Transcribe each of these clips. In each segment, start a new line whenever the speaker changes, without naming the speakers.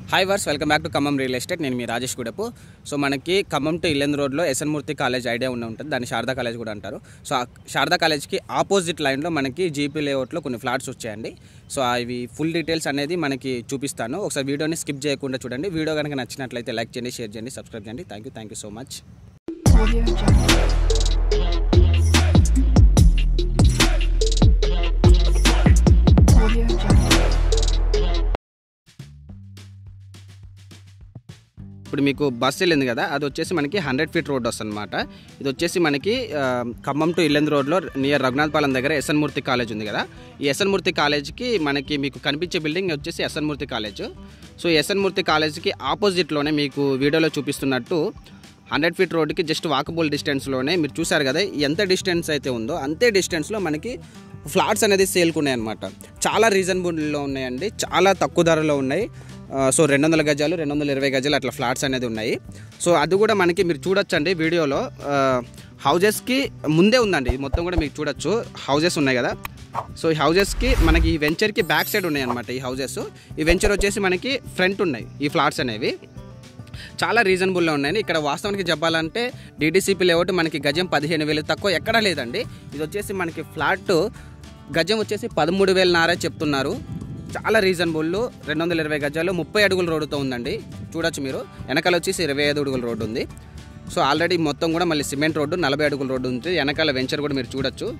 Hi వర్స్ welcome back to Khammam real estate నేను మీ రాజేష్ గుడపు సో మనకి ఖమ్మం టు ఇల్లెందు రోడ్లో ఎస్ఎన్ మూర్తి కాలేజ్ ఐడియా ఉన్న ఉంటుంది దాన్ని శారదా కాలేజ్ కూడా అంటారు సో ఆ శారదా కాలేజ్కి ఆపోజిట్ లైన్లో మనకి జీపీ లేఅవుట్లో కొన్ని ఫ్లాట్స్ వచ్చాయండి సో అవి ఫుల్ డీటెయిల్స్ అనేది మనకి చూపిస్తాను ఒకసారి వీడియోని స్కిప్ చేయకుండా చూడండి వీడియో కనుక నచ్చినట్లయితే లైక్ చేయండి షేర్ చేయండి సబ్స్క్రైబ్ చేయండి thank you thank you so much
Audio Jungle. Audio Jungle.
ఇప్పుడు మీకు బస్ వెళ్ళింది కదా అది వచ్చేసి మనకి హండ్రెడ్ ఫీట్ రోడ్ వస్తుంది అనమాట ఇది వచ్చేసి మనకి ఆ, ఖమ్మం టు ఇల్లెందు రోడ్లో నియర్ రఘునాథపాలెం దగ్గర ఎస్ఎన్ మూర్తి కాలేజ్ ఉంది కదా ఈ ఎస్ఎన్ మూర్తి కాలేజ్కి మనకి మీకు కనిపించే బిల్డింగ్ వచ్చేసి ఎస్ఎన్ మూర్తి కాలేజ్ సో ఈ ఎస్ఎన్ మూర్తి కాలేజ్కి ఆపోజిట్లోనే మీకు వీడియోలో చూపిస్తున్నట్టు హండ్రెడ్ ఫీట్ రోడ్కి జస్ట్ వాకబుల్ డిస్టెన్స్లోనే మీరు చూసారు కదా ఎంత డిస్టెన్స్ అయితే ఉందో అంతే డిస్టెన్స్లో మనకి ఫ్లాట్స్ అనేది సేల్కి ఉన్నాయన్నమాట చాలా రీజనబుల్లో ఉన్నాయండి చాలా తక్కువ ధరలో ఉన్నాయి ఆ, సో రెండు వందల గజాలు రెండు వందల ఇరవై గజాలు అట్లా ఫ్లాట్స్ అనేది ఉన్నాయి సో అది కూడా మనకి మీరు చూడొచ్చండి వీడియోలో ఆ, హౌజెస్కి ముందే ఉందండి ఇది మొత్తం కూడా మీకు చూడొచ్చు హౌజెస్ ఉన్నాయి కదా సో ఈ హౌజెస్కి మనకి ఈ వెంచర్కి బ్యాక్ సైడ్ ఉన్నాయి అనమాట ఈ హౌజెస్ ఈ వెంచర్ వచ్చేసి మనకి ఫ్రంట్ ఉన్నాయి ఈ ఫ్లాట్స్ అనేవి చాలా రీజనబుల్లో ఉన్నాయండి ఇక్కడ వాస్తవానికి చెప్పాలంటే డీటీసీపీ లేఅవుట్ మనకి గజం పదిహేను వేలు తక్కువ ఎక్కడా లేదండి ఇది వచ్చేసి మనకి ఫ్లాట్ గజం వచ్చేసి పదమూడు వేల నారే చెప్తున్నారు చాలా రీజనబుల్ రెండు వందల ఇరవై గజాలు ముప్పై అడుగుల రోడ్డుతో ఉందండి చూడొచ్చు మీరు వెనకాల వచ్చేసి ఇరవై ఐదు అడుగుల రోడ్డు ఉంది సో ఆల్రెడీ మొత్తం కూడా మళ్ళీ సిమెంట్ రోడ్డు నలభై అడుగుల రోడ్డు ఉంది వెనకాల వెంచర్ కూడా మీరు చూడొచ్చు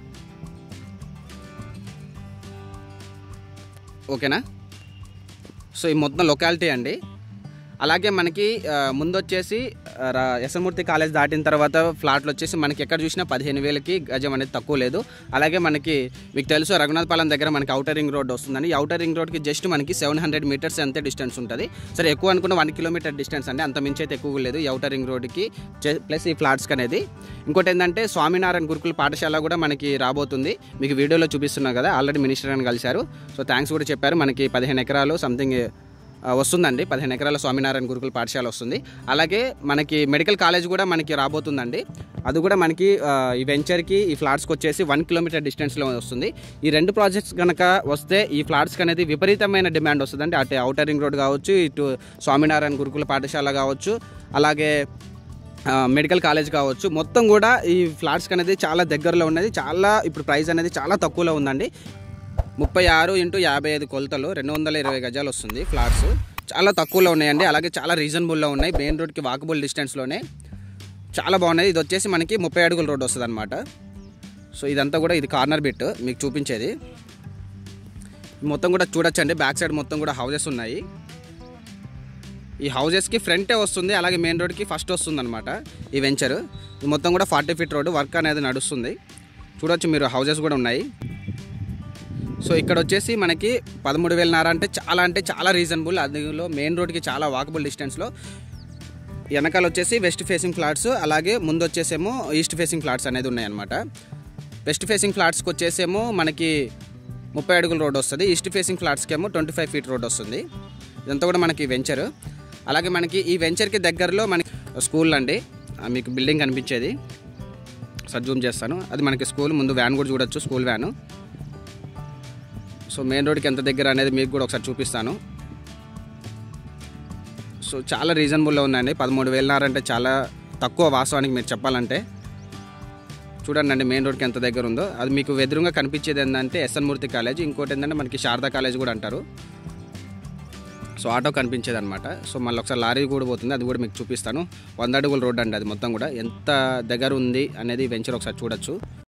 ఓకేనా సో ఈ మొత్తం లొకాలిటీ అండి అలాగే మనకి ఆ, ముందు వచ్చేసి ఆ, రా- యశమూర్తి కాలేజ్ దాటిన తర్వాత ఫ్లాట్లు వచ్చేసి మనకి ఎక్కడ చూసినా పదిహేను వేలకి గజం అనేది తక్కువ లేదు అలాగే మనకి మీకు తెలుసు రఘునాథపాలెం దగ్గర మనకి అవుటర్ రింగ్ రోడ్ వస్తుందండి ఈ అవుటర్ రింగ్ రోడ్కి జస్ట్ మనకి సెవెన్ హండ్రెడ్ మీటర్స్ అంతే డిస్టెన్స్ ఉంటుంది సరే ఎక్కువ అనుకున్న వన్ కిలోమీటర్ డిస్టెన్స్ అండి అంత మించి అయితే ఎక్కువ లేదు ఈ అవుటర్ రింగ్ రోడ్కి ప్లస్ ఈ ఫ్లాట్స్కి అనేది ఇంకోటి ఏంటంటే స్వామినారాయణ గురుకుల పాఠశాల కూడా మనకి రాబోతుంది మీకు వీడియోలో చూపిస్తున్నా కదా ఆల్రెడీ మినిస్టర్ అని కలిశారు సో థ్యాంక్స్ కూడా చెప్పారు మనకి పదిహేను ఎకరాలు సంథింగ్ ఆ, వస్తుందండి పదిహేను ఎకరాల స్వామినారాయణ గురుకుల పాఠశాల వస్తుంది అలాగే మనకి మెడికల్ కాలేజ్ కూడా మనకి రాబోతుందండి అది కూడా మనకి ఆ, ఈ వెంచర్కి ఈ ఫ్లాట్స్కి వచ్చేసి వన్ కిలోమీటర్ డిస్టెన్స్లో వస్తుంది ఈ రెండు ప్రాజెక్ట్స్ కనుక వస్తే ఈ ఫ్లాట్స్కి అనేది విపరీతమైన డిమాండ్ వస్తుందండి అటు అవుటర్ రింగ్ రోడ్ కావచ్చు ఇటు స్వామినారాయణ గురుకుల పాఠశాల కావచ్చు అలాగే ఆ, మెడికల్ కాలేజ్ కావచ్చు మొత్తం కూడా ఈ ఫ్లాట్స్కి అనేది చాలా దగ్గరలో ఉన్నది చాలా ఇప్పుడు ప్రైస్ అనేది చాలా తక్కువలో ఉందండి ముప్పై ఆరు ఇంటూ యాభై ఐదు కొలతలు రెండు వందల ఇరవై గజాలు వస్తుంది ఫ్లాట్స్ చాలా తక్కువలో ఉన్నాయండి అలాగే చాలా రీజనబుల్లో ఉన్నాయి మెయిన్ రోడ్కి వాకబుల్ డిస్టెన్స్లోనే చాలా బాగున్నాయి ఇది వచ్చేసి మనకి ముప్పై అడుగుల రోడ్ వస్తుంది అనమాట సో ఇదంతా కూడా ఇది కార్నర్ బిట్ మీకు చూపించేది మొత్తం కూడా చూడొచ్చండి బ్యాక్ సైడ్ మొత్తం కూడా హౌజెస్ ఉన్నాయి ఈ హౌజెస్కి ఫ్రంటే వస్తుంది అలాగే మెయిన్ రోడ్కి ఫస్ట్ వస్తుంది అనమాట ఈ వెంచర్ ఇది మొత్తం కూడా ఫార్టీ ఫీట్ రోడ్ వర్క్ అనేది నడుస్తుంది చూడొచ్చు మీరు హౌజెస్ కూడా ఉన్నాయి సో ఇక్కడ వచ్చేసి మనకి పదమూడు వేలన్నర అంటే చాలా అంటే చాలా రీజనబుల్ అందులో మెయిన్ రోడ్కి చాలా వాకబుల్ డిస్టెన్స్లో వెనకాల వచ్చేసి వెస్ట్ ఫేసింగ్ ఫ్లాట్స్ అలాగే ముందు వచ్చేసేమో ఈస్ట్ ఫేసింగ్ ఫ్లాట్స్ అనేది ఉన్నాయన్నమాట వెస్ట్ ఫేసింగ్ ఫ్లాట్స్కి వచ్చేసేమో మనకి ముప్పై అడుగుల రోడ్ వస్తుంది ఈస్ట్ ఫేసింగ్ ఫ్లాట్స్కి ఏమో ట్వంటీ ఫైవ్ ఫీట్ రోడ్ వస్తుంది ఇదంతా కూడా మనకి వెంచర్ అలాగే మనకి ఈ వెంచర్కి దగ్గరలో మనకి స్కూల్ అండి ఆ, మీకు బిల్డింగ్ కనిపించేది సార్ జూమ్ చేస్తాను అది మనకి స్కూల్ ముందు వ్యాన్ కూడా చూడొచ్చు స్కూల్ వ్యాను సో మెయిన్ రోడ్కి ఎంత దగ్గర అనేది మీకు కూడా ఒకసారి చూపిస్తాను సో చాలా రీజనబుల్లో ఉందండి పదమూడు వేలన్నారంటే చాలా తక్కువ వాస్తవానికి మీరు చెప్పాలంటే చూడండి అండి మెయిన్ రోడ్కి ఎంత దగ్గర ఉందో అది మీకు ఎదురుగా కనిపించేది ఏంటంటే ఎస్ఎన్ మూర్తి కాలేజ్ ఇంకోటి ఏంటంటే మనకి శారదా కాలేజ్ కూడా అంటారు సో ఆటో కనిపించేది అనమాట సో మళ్ళీ ఒకసారి లారీ కూడా పోతుంది అది కూడా మీకు చూపిస్తాను వంద అడుగుల రోడ్ అండి అది మొత్తం కూడా ఎంత దగ్గర ఉంది అనేది వెంచర్ ఒకసారి చూడొచ్చు